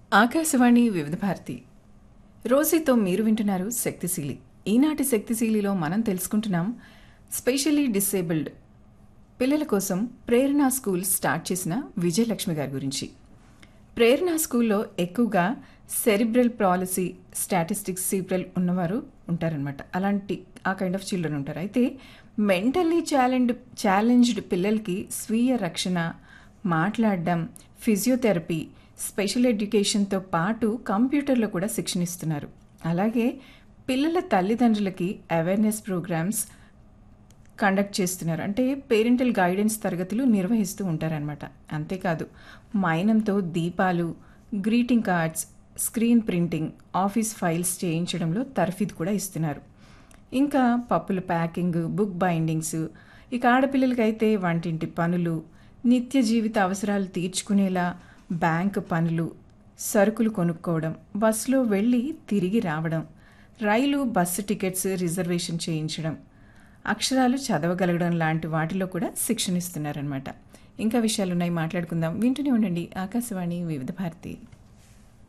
ఆకాశవాణి వివిధ భారతి రోజీతో మీరు వింటున్నారు శక్తిశీలి ఈనాటి శక్తిశీలిలో మనం తెలుసుకుంటున్నాం స్పెషల్లీ డిసేబుల్డ్ పిల్లల కోసం ప్రేరణ స్కూల్ స్టార్ట్ చేసిన విజయలక్ష్మి గారి గురించి ప్రేరణ స్కూల్లో ఎక్కువగా సెరిబ్రల్ పాలసీ స్టాటిస్టిక్స్ సీబ్రల్ ఉన్నవారు ఉంటారనమాట అలాంటి ఆ కైండ్ ఆఫ్ చిల్డ్రన్ ఉంటారు అయితే మెంటల్లీ ఛాలెంజ్ ఛాలెంజ్డ్ పిల్లలకి స్వీయ రక్షణ మాట్లాడడం ఫిజియోథెరపీ స్పెషల్ ఎడ్యుకేషన్తో పాటు కంప్యూటర్లో కూడా శిక్షణ ఇస్తున్నారు అలాగే పిల్లల తల్లిదండ్రులకి అవేర్నెస్ ప్రోగ్రామ్స్ కండక్ట్ చేస్తున్నారు అంటే పేరెంటల్ గైడెన్స్ తరగతులు నిర్వహిస్తూ ఉంటారనమాట అంతేకాదు మైనంతో దీపాలు greeting cards screen printing office files చేయించడంలో తర్ఫీదు కూడా ఇస్తున్నారు ఇంకా పప్పుల ప్యాకింగ్ బుక్ బైండింగ్స్ ఇక ఆడపిల్లలకైతే వంటింటి పనులు నిత్య జీవిత అవసరాలు తీర్చుకునేలా బ్యాంక్ పనులు సరుకులు కొనుక్కోవడం బస్సులో వెళ్ళి తిరిగి రావడం రైలు బస్సు టికెట్స్ రిజర్వేషన్ చేయించడం అక్షరాలు చదవగలగడం లాంటి వాటిలో కూడా శిక్షణ ఇస్తున్నారనమాట ఇంకా విషయాలున్నాయి మాట్లాడుకుందాం వింటూనే ఉండండి ఆకాశవాణి వివిధ భారతి